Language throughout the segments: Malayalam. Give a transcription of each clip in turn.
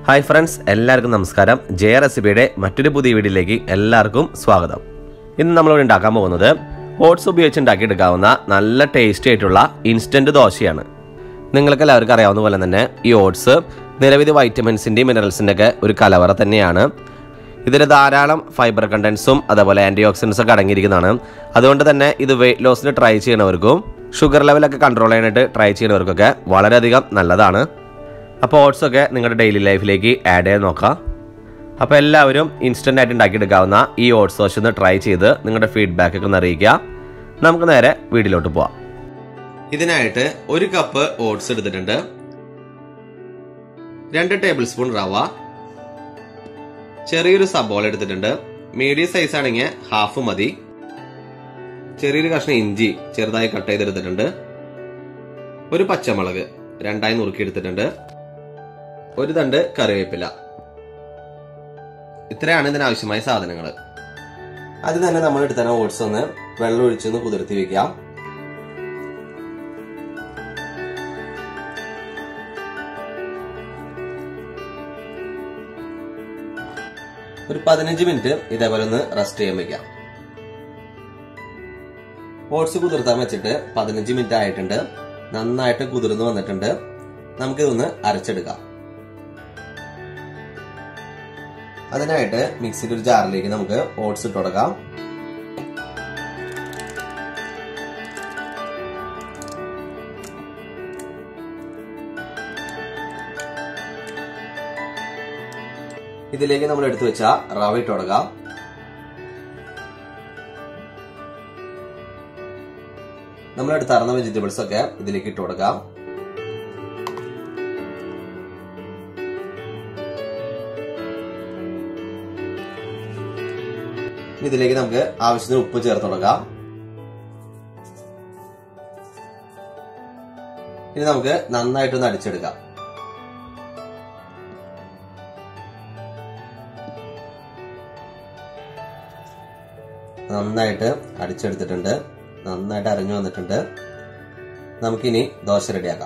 ഹായ് ഫ്രണ്ട്സ് എല്ലാവർക്കും നമസ്കാരം ജയ റെസിപ്പിയുടെ മറ്റൊരു പുതിയ വീഡിയോയിലേക്ക് എല്ലാവർക്കും സ്വാഗതം ഇന്ന് നമ്മളിവിടെ ഉണ്ടാക്കാൻ പോകുന്നത് ഓട്സ് ഉപയോഗിച്ച് ഉണ്ടാക്കിയെടുക്കാവുന്ന നല്ല ടേസ്റ്റി ആയിട്ടുള്ള ഇൻസ്റ്റൻറ്റ് ദോശയാണ് നിങ്ങൾക്ക് എല്ലാവർക്കും അറിയാവുന്ന പോലെ തന്നെ ഈ ഓട്സ് നിരവധി വൈറ്റമിൻസിൻ്റെയും മിനറൽസിൻ്റെ ഒക്കെ ഒരു കലവറ തന്നെയാണ് ഇതിൽ ധാരാളം ഫൈബർ കണ്ടൻസും അതേപോലെ ആൻറ്റി ഓക്സിഡൻസ് ഒക്കെ അടങ്ങിയിരിക്കുന്നതാണ് അതുകൊണ്ട് തന്നെ ഇത് വെയിറ്റ് ലോസിന് ട്രൈ ചെയ്യണവർക്കും ഷുഗർ ലെവലൊക്കെ കൺട്രോൾ ചെയ്യാനായിട്ട് ട്രൈ ചെയ്യുന്നവർക്കൊക്കെ വളരെയധികം നല്ലതാണ് അപ്പോൾ ഓട്സ് ഒക്കെ നിങ്ങളുടെ ഡെയിലി ലൈഫിലേക്ക് ആഡ് ചെയ്ത് നോക്കാം അപ്പോൾ എല്ലാവരും ഇൻസ്റ്റൻ്റ് ആയിട്ട് ഉണ്ടാക്കിയെടുക്കാവുന്ന ഈ ഓട്സ് ദോശ ഒന്ന് ട്രൈ ചെയ്ത് നിങ്ങളുടെ ഫീഡ്ബാക്ക് ഒക്കെ ഒന്ന് അറിയിക്കുക നമുക്ക് നേരെ വീട്ടിലോട്ട് പോവാം ഇതിനായിട്ട് ഒരു കപ്പ് ഓട്സ് എടുത്തിട്ടുണ്ട് രണ്ട് ടേബിൾ സ്പൂൺ റവ ചെറിയൊരു സബോള എടുത്തിട്ടുണ്ട് മീഡിയം സൈസ് ആണെങ്കിൽ ഹാഫ് മതി ചെറിയൊരു കഷ്ണം ഇഞ്ചി ചെറുതായി കട്ട് ചെയ്തെടുത്തിട്ടുണ്ട് ഒരു പച്ചമുളക് രണ്ടായി നുറുക്കി എടുത്തിട്ടുണ്ട് ഒരു തണ്ട് കറിവേപ്പില ഇത്രയാണ് ഇതിനാവശ്യമായ സാധനങ്ങൾ അത് തന്നെ നമ്മൾ എടുത്ത ഓട്സ് ഒന്ന് വെള്ളം ഒഴിച്ചൊന്ന് കുതിർത്തി വെക്കാം ഒരു പതിനഞ്ച് മിനിറ്റ് ഇതേപോലെ ഒന്ന് റെസ്റ്റ് ചെയ്യാൻ വെക്കാം ഓട്സ് കുതിർത്താൻ വെച്ചിട്ട് പതിനഞ്ച് മിനിറ്റ് ആയിട്ടുണ്ട് നന്നായിട്ട് കുതിർന്ന് വന്നിട്ടുണ്ട് നമുക്കിതൊന്ന് അരച്ചെടുക്കാം അതിനായിട്ട് മിക്സിയുടെ ഒരു ജാറിലേക്ക് നമുക്ക് ഓട്സ് ഇട്ട് കൊടുക്കാം ഇതിലേക്ക് നമ്മൾ എടുത്തു വെച്ച റവ ഇട്ട് കൊടുക്കാം നമ്മൾ എടുത്തറന്ന വെജിറ്റബിൾസ് ഒക്കെ ഇതിലേക്ക് ഇട്ട് കൊടുക്കാം ഇതിലേക്ക് നമുക്ക് ആവശ്യത്തിന് ഉപ്പ് ചേർത്ത് കൊടുക്കാം ഇനി നമുക്ക് നന്നായിട്ടൊന്ന് അടിച്ചെടുക്കാം നന്നായിട്ട് അടിച്ചെടുത്തിട്ടുണ്ട് നന്നായിട്ട് അരഞ്ഞു വന്നിട്ടുണ്ട് നമുക്കിനി ദോശ റെഡിയാക്കാം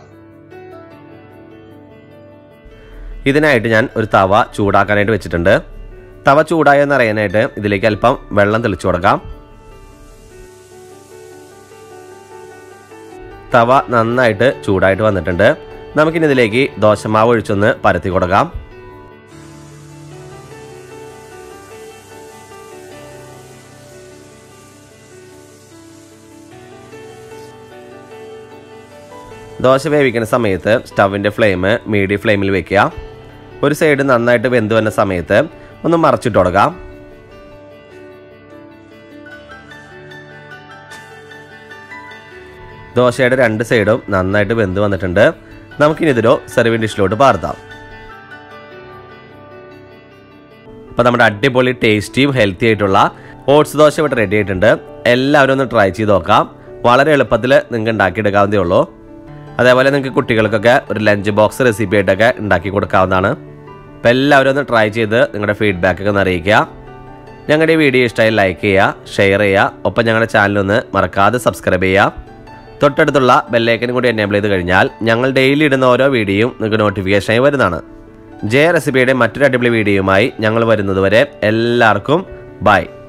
ഇതിനായിട്ട് ഞാൻ ഒരു തവ ചൂടാക്കാനായിട്ട് വെച്ചിട്ടുണ്ട് തവ ചൂടായെന്ന് അറിയാനായിട്ട് ഇതിലേക്ക് അല്പം വെള്ളം തെളിച്ചു കൊടുക്കാം തവ നന്നായിട്ട് ചൂടായിട്ട് വന്നിട്ടുണ്ട് നമുക്കിനി ഇതിലേക്ക് ദോശമാവ് ഒഴിച്ചൊന്ന് പരത്തി കൊടുക്കാം ദോശ വേവിക്കുന്ന സമയത്ത് സ്റ്റവിൻ്റെ ഫ്ലെയിം മീഡിയം ഫ്ലെയിമിൽ വെക്കുക ഒരു സൈഡ് നന്നായിട്ട് വെന്ത് വന്ന സമയത്ത് ഒന്ന് മറച്ചിട്ട് കൊടുക്കാം ദോശയുടെ രണ്ട് സൈഡും നന്നായിട്ട് വെന്ത് വന്നിട്ടുണ്ട് നമുക്കിനി ഇതിലോ സെർവിങ് ഡിഷിലോട്ട് പാർത്താം അപ്പോൾ നമ്മുടെ അടിപൊളി ടേസ്റ്റിയും ഹെൽത്തി ആയിട്ടുള്ള ഓട്സ് ദോശ ഇവിടെ റെഡി ആയിട്ടുണ്ട് എല്ലാവരും ഒന്ന് ട്രൈ ചെയ്ത് നോക്കാം വളരെ എളുപ്പത്തിൽ നിങ്ങൾക്ക് ഉണ്ടാക്കിയെടുക്കാവുന്നതേ ഉള്ളൂ അതേപോലെ നിങ്ങൾക്ക് കുട്ടികൾക്കൊക്കെ ഒരു ലഞ്ച് ബോക്സ് റെസിപ്പി ആയിട്ടൊക്കെ ഉണ്ടാക്കി കൊടുക്കാവുന്നതാണ് അപ്പോൾ എല്ലാവരും ഒന്ന് ട്രൈ ചെയ്ത് നിങ്ങളുടെ ഫീഡ്ബാക്ക് ഒക്കെ ഒന്ന് അറിയിക്കുക ഞങ്ങളുടെ ഈ വീഡിയോ ഇഷ്ടമായി ലൈക്ക് ചെയ്യുക ഷെയർ ചെയ്യുക ഒപ്പം ഞങ്ങളുടെ ചാനലൊന്ന് മറക്കാതെ സബ്സ്ക്രൈബ് ചെയ്യുക തൊട്ടടുത്തുള്ള ബെല്ലൈക്കനും കൂടി എനേബിൾ ചെയ്ത് കഴിഞ്ഞാൽ ഞങ്ങൾ ഡെയിലി ഇടുന്ന ഓരോ വീഡിയോയും നിങ്ങൾക്ക് നോട്ടിഫിക്കേഷനായി വരുന്നതാണ് ജയ റെസിപ്പിയുടെ മറ്റൊരു അടിപൊളി വീഡിയോയുമായി ഞങ്ങൾ വരുന്നതുവരെ എല്ലാവർക്കും ബൈ